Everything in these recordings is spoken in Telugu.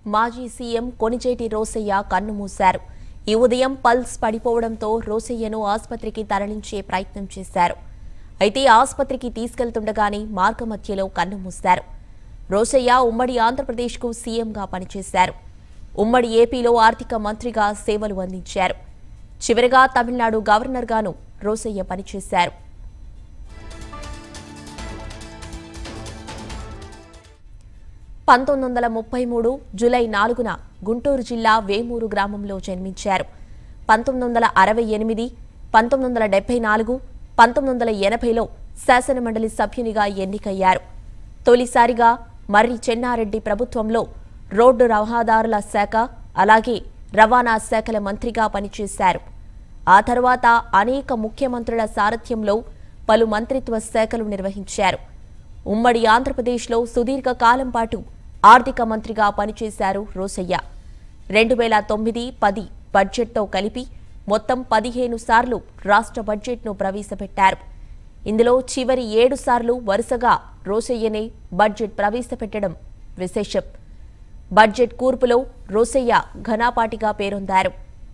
మాజీ సీఎం కొనిచేటి రోసయ్య కన్నుమూశారు ఈ ఉదయం పల్స్ పడిపోవడంతో రోసయ్యను ఆసుపత్రికి తరలించే ప్రయత్నం చేశారు అయితే ఆసుపత్రికి తీసుకెళ్తుండగానే మార్గమధ్యలో కన్నుమూశారు రోసయ్య ఉమ్మడి ఆంధ్రప్రదేశ్కు సీఎంగా పనిచేశారు ఉమ్మడి ఏపీలో ఆర్థిక మంత్రిగా సేవలు అందించారు చివరిగా తమిళనాడు గవర్నర్గాను రోసయ్య పనిచేశారు పంతొమ్మిది వందల ముప్పై మూడు జులై నాలుగున గుంటూరు జిల్లా వేమూరు గ్రామంలో జన్మించారు పంతొమ్మిది వందల అరవై ఎనిమిది పంతొమ్మిది వందల డెబ్బై నాలుగు పంతొమ్మిది వందల ఎనభైలో శాసనమండలి సభ్యునిగా ఎన్నికయ్యారు తొలిసారిగా మర్రి చెన్నారెడ్డి ప్రభుత్వంలో రోడ్డు రహదారుల శాఖ అలాగే రవాణా శాఖల మంత్రిగా పనిచేశారు ఆ తర్వాత అనేక ముఖ్యమంత్రుల సారథ్యంలో పలు మంత్రిత్వ శాఖలు నిర్వహించారు ఉమ్మడి ఆంధ్రప్రదేశ్లో సుదీర్ఘ కాలం పాటు ఆర్థిక మంత్రిగా పనిచేశారు రోసయ్య రెండు వేల తొమ్మిది పది బడ్జెట్తో కలిపి మొత్తం పదిహేను సార్లు రాష్ట్ర బడ్జెట్ను ప్రవేశపెట్టారు ఇందులో చివరి ఏడు సార్లు వరుసగా రోసయ్యనే బడ్జెట్ ప్రవేశపెట్టడం విశేషం బడ్జెట్ కూర్పులో రోసయ్య ఘనాపాటిగా పేరొందారు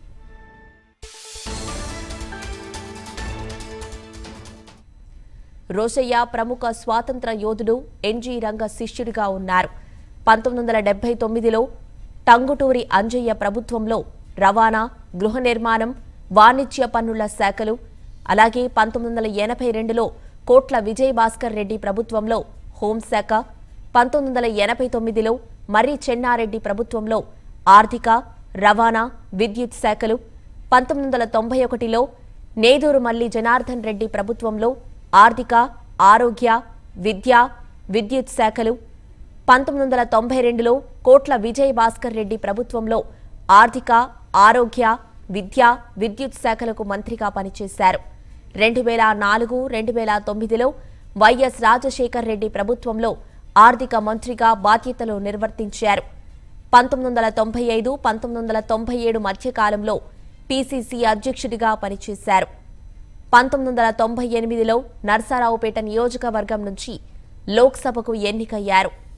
రోసయ్య ప్రముఖ స్వాతంత్ర యోధుడు ఎన్జీ రంగ శిష్యుడిగా ఉన్నారు పంతొమ్మిది వందల డెబ్బై తొమ్మిదిలో టంగుటూరి అంజయ్య ప్రభుత్వంలో రవాణా గృహ నిర్మాణం వాణిజ్య పన్నుల శాఖలు అలాగే పంతొమ్మిది వందల ఎనభై రెండులో కోట్ల విజయభాస్కర్ రెడ్డి ప్రభుత్వంలో హోంశాఖ పంతొమ్మిది వందల ఎనభై తొమ్మిదిలో మర్రి చెన్నారెడ్డి ప్రభుత్వంలో ఆర్థిక రవాణా విద్యుత్ శాఖలు పంతొమ్మిది వందల తొంభై ఒకటిలో నేదూరు మల్లి జనార్దన్ రెడ్డి ప్రభుత్వంలో ఆర్థిక ఆరోగ్య విద్య విద్యుత్ శాఖలు పంతొమ్మిది వందల తొంభై రెండులో కోట్ల విజయ్ భాస్కర్ రెడ్డి ప్రభుత్వంలో ఆర్థిక ఆరోగ్య విద్య విద్యుత్ శాఖలకు మంత్రిగా పనిచేశారు రెండు వేల నాలుగు రెండు వేల తొమ్మిదిలో వైఎస్ రాజశేఖర్ రెడ్డి ప్రభుత్వంలో ఆర్థిక మంత్రిగా బాధ్యతలు నిర్వర్తించారు పంతొమ్మిది వందల తొంభై ఐదు పంతొమ్మిది వందల తొంభై ఏడు మధ్యకాలంలో పీసీసీ అధ్యక్షుడిగా పనిచేశారు పంతొమ్మిది వందల తొంభై ఎనిమిదిలో నర్సారావుపేట నియోజకవర్గం నుంచి లోక్సభకు ఎన్నికయ్యారు